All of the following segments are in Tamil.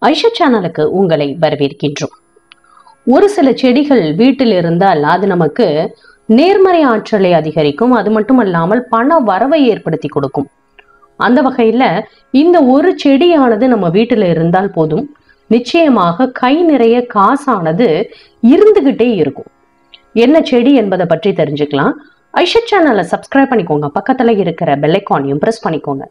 ஐஷா சேனலுக்கு உங்களை வரவேற்கின்றோம் ஒரு சில செடிகள் வீட்டில் இருந்தால் அது நமக்கு நேர்மறை ஆற்றலை அதிகரிக்கும் அது மட்டுமல்லாமல் பண வரவை ஏற்படுத்தி கொடுக்கும் அந்த வகையில இந்த ஒரு செடியானது நம்ம வீட்டில் இருந்தால் போதும் நிச்சயமாக கை நிறைய காசானது இருந்துகிட்டே இருக்கும் என்ன செடி என்பதை பற்றி தெரிஞ்சுக்கலாம் ஐஷா சேனலை சப்ஸ்கிரைப் பண்ணிக்கோங்க பக்கத்துல இருக்கிற பெல்லைக்கானையும் பிரஸ் பண்ணிக்கோங்க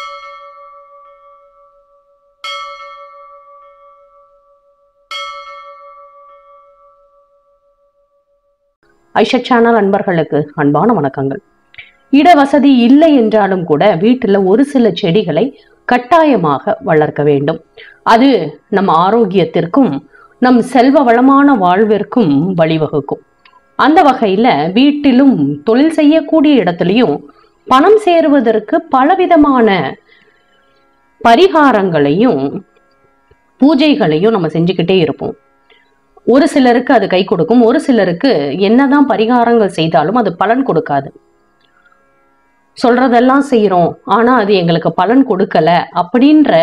ஐஷா சேனல் அன்பர்களுக்கு அன்பான வணக்கங்கள் இட வசதி இல்லை என்றாலும் கூட வீட்டுல ஒரு சில செடிகளை கட்டாயமாக வளர்க்க வேண்டும் அது நம் ஆரோக்கியத்திற்கும் நம் செல்வ வளமான வாழ்விற்கும் வழிவகுக்கும் அந்த வகையில வீட்டிலும் தொழில் செய்யக்கூடிய இடத்துலையும் பணம் சேருவதற்கு பலவிதமான பரிகாரங்களையும் பூஜைகளையும் நம்ம செஞ்சுக்கிட்டே இருப்போம் ஒரு சிலருக்கு அது கை கொடுக்கும் ஒரு சிலருக்கு என்னதான் பரிகாரங்கள் செய்தாலும் அது பலன் கொடுக்காது சொல்றதெல்லாம் செய்யறோம் ஆனா அது எங்களுக்கு பலன் கொடுக்கல அப்படின்ற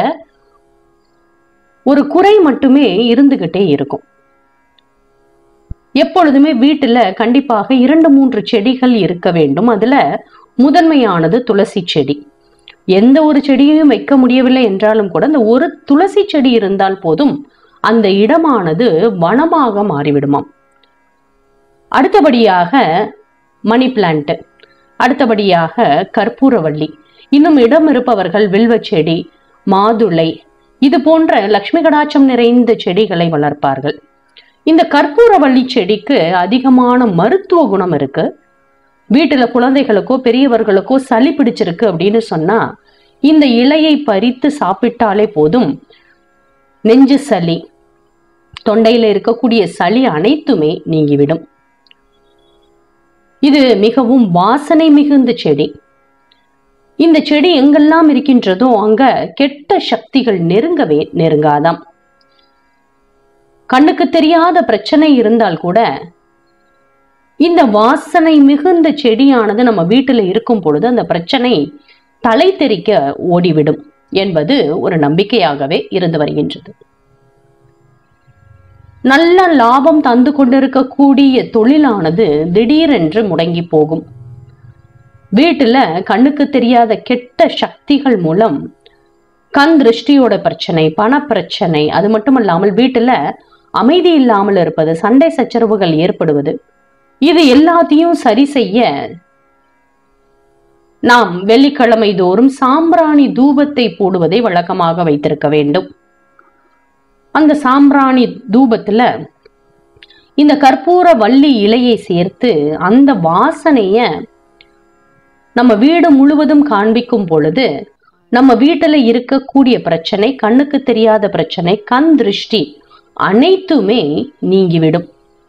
ஒரு குறை மட்டுமே இருந்துகிட்டே இருக்கும் எப்பொழுதுமே வீட்டுல கண்டிப்பாக இரண்டு மூன்று செடிகள் இருக்க வேண்டும் அதுல முதன்மையானது துளசி செடி எந்த ஒரு செடியையும் வைக்க முடியவில்லை என்றாலும் கூட அந்த ஒரு துளசி செடி இருந்தால் போதும் அந்த இடமானது வனமாக மாறிவிடுமாம் அடுத்தபடியாக மணி பிளான்ட் அடுத்தபடியாக கற்பூரவள்ளி இன்னும் இடம் இருப்பவர்கள் வில்வ செடி மாதுளை இது போன்ற லக்ஷ்மி கடாட்சம் நிறைந்த செடிகளை வளர்ப்பார்கள் இந்த கற்பூரவள்ளி செடிக்கு அதிகமான மருத்துவ குணம் இருக்கு வீட்டுல குழந்தைகளுக்கோ பெரியவர்களுக்கோ சளி பிடிச்சிருக்கு அப்படின்னு சொன்னா இந்த இலையை பறித்து சாப்பிட்டாலே போதும் நெஞ்சு சளி தொண்டையில இருக்கக்கூடிய சளி அனைத்துமே நீங்கிவிடும் இது மிகவும் வாசனை மிகுந்த செடி இந்த செடி எங்கெல்லாம் இருக்கின்றதோ அங்க கெட்ட சக்திகள் நெருங்கவே நெருங்காதாம் கண்ணுக்கு தெரியாத பிரச்சனை இருந்தால் கூட இந்த வாசனை மிகுந்த செடியானது நம்ம வீட்டுல இருக்கும் பொழுது அந்த பிரச்சனை தலை தெறிக்க ஓடிவிடும் என்பது ஒரு நம்பிக்கையாகவே இருந்து வருகின்றது நல்ல லாபம் தந்து கொண்டிருக்கக்கூடிய தொழிலானது திடீரென்று முடங்கி போகும் வீட்டுல கண்ணுக்கு தெரியாத கெட்ட சக்திகள் மூலம் கண் திருஷ்டியோட பிரச்சனை பண பிரச்சனை அது மட்டுமல்லாமல் வீட்டுல அமைதி இல்லாமல் இருப்பது சண்டை சச்சரவுகள் ஏற்படுவது இது எல்லாத்தையும் சரி செய்ய நாம் வெள்ளிக்கிழமை தோறும் சாம்பிராணி தூபத்தை போடுவதை வழக்கமாக வைத்திருக்க வேண்டும் அந்த சாம்பிராணி தூபத்துல இந்த கற்பூர வள்ளி இலையை சேர்த்து அந்த வாசனைய நம்ம வீடு முழுவதும் காண்பிக்கும் பொழுது நம்ம வீட்டுல இருக்கக்கூடிய பிரச்சனை கண்ணுக்கு தெரியாத பிரச்சனை கண் திருஷ்டி அனைத்துமே நீங்கிவிடும்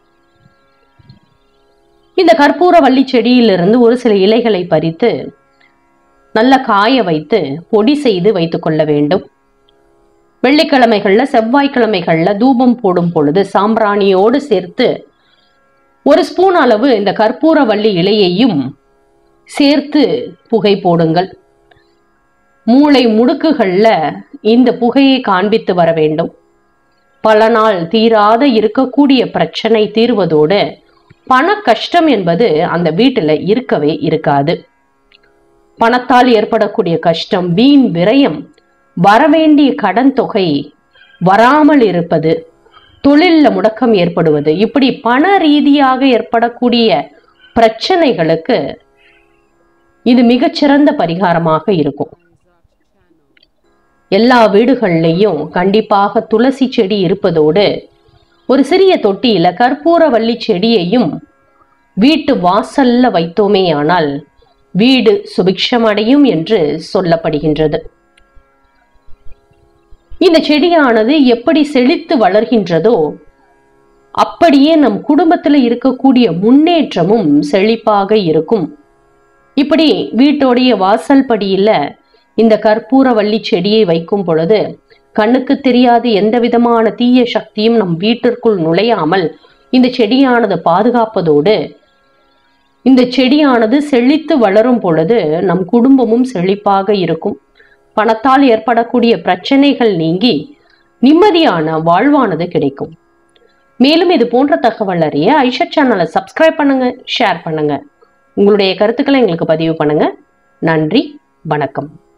இந்த கற்பூர வள்ளி செடியிலிருந்து ஒரு சில இலைகளை பறித்து நல்ல காய வைத்து பொடி செய்து வைத்துக் கொள்ள வேண்டும் வெள்ளிக்கிழமைகள்ல செவ்வாய்க்கிழமைகள்ல தூபம் போடும் பொழுது சாம்பிராணியோடு சேர்த்து ஒரு ஸ்பூன் அளவு இந்த கற்பூர வள்ளி இலையையும் சேர்த்து புகை போடுங்கள் மூளை முடுக்குகள்ல இந்த புகையை காண்பித்து வர வேண்டும் பல நாள் தீராத இருக்கக்கூடிய பிரச்சனை தீர்வதோடு பண கஷ்டம் என்பது அந்த வீட்டுல இருக்கவே இருக்காது பணத்தால் ஏற்படக்கூடிய கஷ்டம் வீண் விரயம் வரவேண்டிய கடன் தொகை வராமல் இருப்பது தொழில்ல முடக்கம் ஏற்படுவது இப்படி பண ரீதியாக ஏற்படக்கூடிய பிரச்சனைகளுக்கு இது மிகச்சிறந்த பரிகாரமாக இருக்கும் எல்லா வீடுகள்லையும் கண்டிப்பாக துளசி செடி இருப்பதோடு ஒரு சிறிய தொட்டியில கற்பூரவள்ளி செடியையும் வீட்டு வாசல்ல வைத்தோமேயானால் வீடு சுபிக்ஷமடையும் என்று சொல்லப்படுகின்றது இந்த செடியானது எப்படி செழித்து வளர்கின்றதோ அப்படியே நம் குடும்பத்துல இருக்கக்கூடிய முன்னேற்றமும் செழிப்பாக இருக்கும் இப்படி வீட்டோடைய வாசல் படியில இந்த கற்பூரவள்ளி செடியை வைக்கும் பொழுது கண்ணுக்கு தெரியாத எந்த விதமான தீய சக்தியும் நம் வீட்டிற்குள் நுழையாமல் இந்த செடியானது பாதுகாப்பதோடு இந்த செடியானது செழித்து வளரும் பொழுது நம் குடும்பமும் செழிப்பாக இருக்கும் பணத்தால் ஏற்படக்கூடிய பிரச்சனைகள் நீங்கி நிம்மதியான வாழ்வானது கிடைக்கும் மேலும் இது போன்ற தகவல் அறிய ஐஷா சேனலை சப்ஸ்கிரைப் பண்ணுங்க ஷேர் பண்ணுங்க உங்களுடைய கருத்துக்களை எங்களுக்கு பதிவு பண்ணுங்க நன்றி வணக்கம்